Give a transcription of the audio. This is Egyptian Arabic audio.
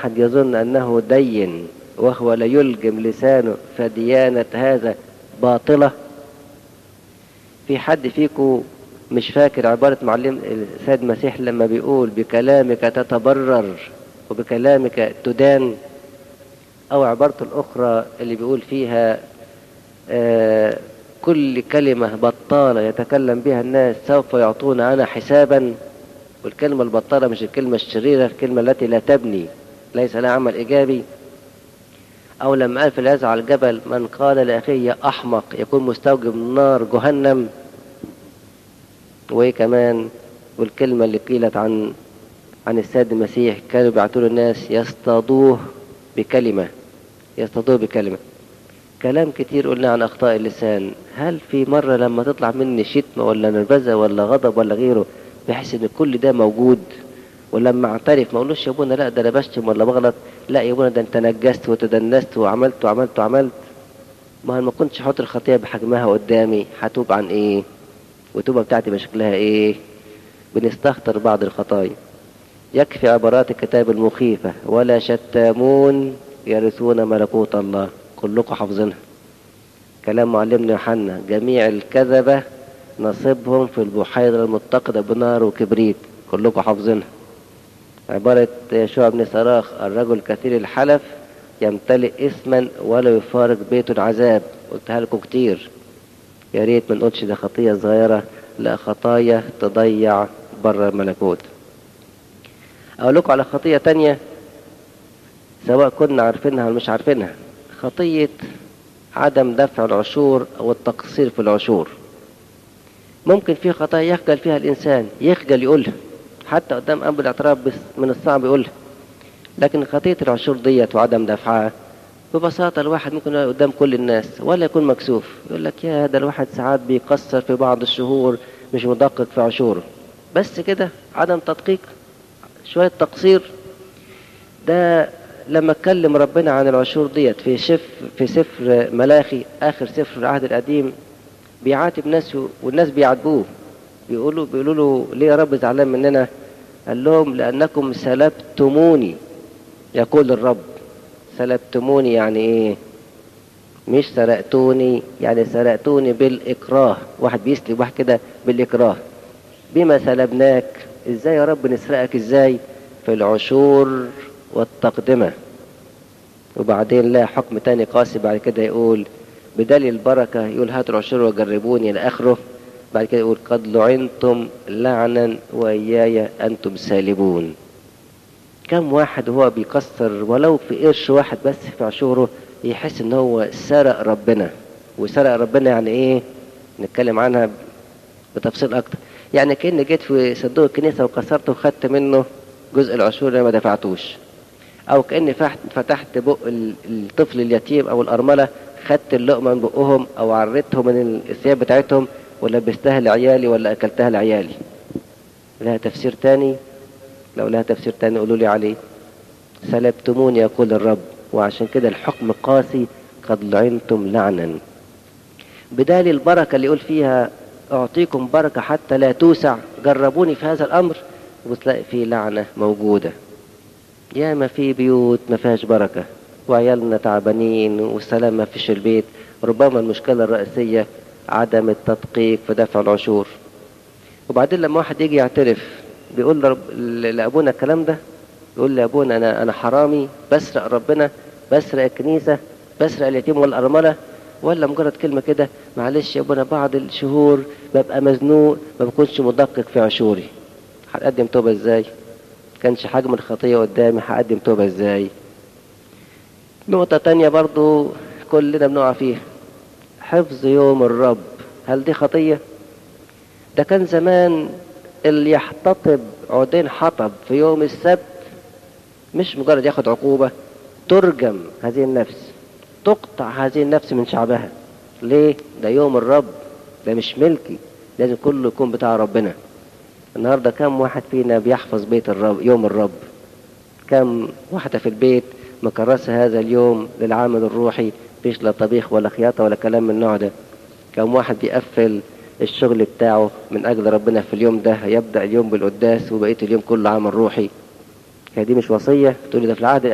أحد يظن أنه دين وهو لا يلجم لسانه فديانة هذا باطلة في حد فيكم مش فاكر عبارة معلم السيد المسيح لما بيقول بكلامك تتبرر وبكلامك تدان أو عبارته الأخرى اللي بيقول فيها آه كل كلمة بطالة يتكلم بها الناس سوف يعطون عنها حسابا والكلمة البطالة مش الكلمة الشريرة الكلمة التي لا تبني ليس لها عمل إيجابي أو لما قال في العز على الجبل من قال لأخيه يا أحمق يكون مستوجب نار جهنم وإيه كمان والكلمة اللي قيلت عن عن السيد المسيح كانوا بيعتوا الناس يصطادوه بكلمة يصطادوه بكلمة كلام كتير قلنا عن أخطاء اللسان هل في مرة لما تطلع مني شتمة ولا نرفزة ولا غضب ولا غيره بحس إن كل ده موجود ولما اعترف ما اقولوش يا ابونا لا ده انا بشتم ولا بغلط لا يا ابونا ده انت نجست وتدنست وعملت وعملت وعملت ما ما كنتش حاطط الخطيه بحجمها قدامي هتوب عن ايه والتوبه بتاعتي بشكلها ايه بنستهتر بعض الخطايا يكفي عبارات الكتاب المخيفة ولا شتامون يرثون ملكوت الله كلكم حافظينها كلام معلمنا يوحنا جميع الكذبة نصيبهم في البحيرة المتقدة بنار وكبريت كلكم حافظينها عبارة يشوع بن صراخ الرجل كثير الحلف يمتلئ اسما ولا يفارق بيته عذاب قلتها لكم كتير يا ريت ما نقولش ده خطية صغيرة لا خطايا تضيع بره الملكوت أقول لكم على خطية تانية سواء كنا عارفينها أو مش عارفينها خطية عدم دفع العشور أو التقصير في العشور ممكن في خطايا يخجل فيها الإنسان يخجل يقولها حتى قدام أب الاعتراف من الصعب يقولها لكن خطية العشور ديت وعدم دفعها ببساطة الواحد ممكن يقول قدام كل الناس ولا يكون مكسوف يقول لك يا ده الواحد ساعات بيقصر في بعض الشهور مش مدقق في عشوره بس كده عدم تدقيق شوية تقصير ده لما اتكلم ربنا عن العشور ديت في شف في سفر ملاخي آخر سفر العهد القديم بيعاتب ناس والناس بيعاتبوه بيقولوا بيقولوا له ليه يا رب زعلان مننا؟ قال لهم لأنكم سلبتموني يقول الرب سلبتموني يعني ايه؟ مش سرقتوني يعني سرقتوني بالإكراه واحد بيسلب واحد كده بالإكراه بما سلبناك ازاي يا رب نسرقك ازاي في العشور والتقدمة وبعدين لا حكم تاني قاسي بعد كده يقول بدل البركة يقول هاتوا العشور وجربوني إلى آخره بعد كده يقول قد لعنتم لعنا وإياي أنتم سالبون كم واحد هو بيكسر ولو في قرش واحد بس في عشوره يحس ان هو سرق ربنا وسرق ربنا يعني ايه نتكلم عنها بتفصيل اكتر يعني كأن جيت في صندوق الكنيسة وكسرته وخدت منه جزء العشور اللي ما دفعتوش او كأني فتحت بق الطفل اليتيم او الارملة خدت اللقمة من بقهم او عريتهم من الثياب بتاعتهم ولبستها لعيالي ولا اكلتها لعيالي لها تفسير تاني لو لها تفسير تاني قولوا لي عليه سلبتموني يقول الرب وعشان كده الحكم قاسي قد لعنتم لعنا بدال البركة اللي يقول فيها أعطيكم بركة حتى لا توسع جربوني في هذا الأمر وتلاقي في لعنة موجودة يا ما في بيوت ما فيهاش بركة وعيالنا تعبانين والسلام ما فيش البيت ربما المشكلة الرئيسية عدم التدقيق في دفع العشور وبعدين لما واحد يجي يعترف بيقول لرب... لأبونا الكلام ده يقول لأبونا أنا أنا حرامي بسرق ربنا بسرق الكنيسة بسرق اليتيم والأرملة ولا مجرد كلمة كده معلش يا ابونا بعض الشهور ببقى مزنوق ما بكونش مدقق في عشوري هقدم توبة ازاي كانش حجم الخطية قدامي هقدم توبة ازاي نقطة تانية برضو كلنا بنقع فيها حفظ يوم الرب هل دي خطية ده كان زمان اللي يحتطب عودين حطب في يوم السبت مش مجرد ياخد عقوبة ترجم هذه النفس تقطع هذه النفس من شعبها ليه ده يوم الرب ده مش ملكي لازم كله يكون بتاع ربنا النهارده كم واحد فينا بيحفظ بيت الرب يوم الرب كم واحدة في البيت مكرسة هذا اليوم للعامل الروحي فيش لا طبيخ ولا خياطة ولا كلام من النوع ده كم واحد بيقفل الشغل بتاعه من أجل ربنا في اليوم ده يبدأ اليوم بالقداس وبقية اليوم كله عمل روحي هي دي مش وصية تقولي ده في العهد